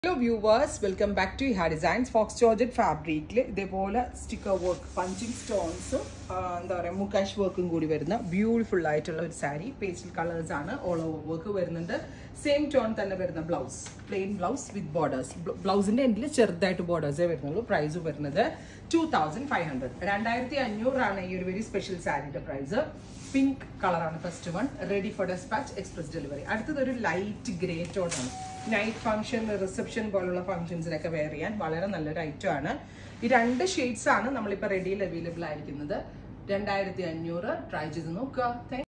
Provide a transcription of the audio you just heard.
hello viewers welcome back to ഹാ designs faux georgette ഫാബ്രിക്കിൽ ഇതേപോലെ സ്റ്റിക്കർ വർക്ക് പഞ്ചിങ് സ്റ്റോൺസും എന്താ പറയുക മുക്കാഷ് വർക്കും കൂടി വരുന്ന ബ്യൂട്ടിഫുൾ ആയിട്ടുള്ള ഒരു സാരി പേസ്റ്റൽ കളേഴ്സ് ആണ് ഓൾ ഓവർ വർക്ക് വരുന്നുണ്ട് സെയിം ടോൺ തന്നെ വരുന്ന blouse plain blouse with borders ബ്ലൗസിന്റെ എൻഡിൽ ചെറുതായിട്ട് ബോർഡേഴ്സേ വരുന്നുള്ളൂ പ്രൈസ് വരുന്നത് ടു തൗസൻഡ് ഫൈവ് ഹൺഡ്രഡ് രണ്ടായിരത്തി അഞ്ഞൂറാണ് ഈ ഒരു വെരി സ്പെഷ്യൽ സാരിയുടെ പ്രൈസ് പിങ്ക് കളറാണ് first one ready for despatch express delivery അടുത്തത് ഒരു ലൈറ്റ് ഗ്രേ ടോൺ ആണ് നൈറ്റ് ഫംഗ്ഷൻ റിസപ്ഷൻ പോലുള്ള ഫംഗ്ഷൻസിനൊക്കെ വെയർ ചെയ്യാൻ വളരെ നല്ലൊരു ഐറ്റം ആണ് ഈ രണ്ട് ഷെയ്ഡ്സ് ആണ് നമ്മളിപ്പോൾ റെഡിയിൽ അവൈലബിൾ ആയിരിക്കുന്നത് രണ്ടായിരത്തി അഞ്ഞൂറ് ട്രൈ ചെയ്ത് നോക്കുക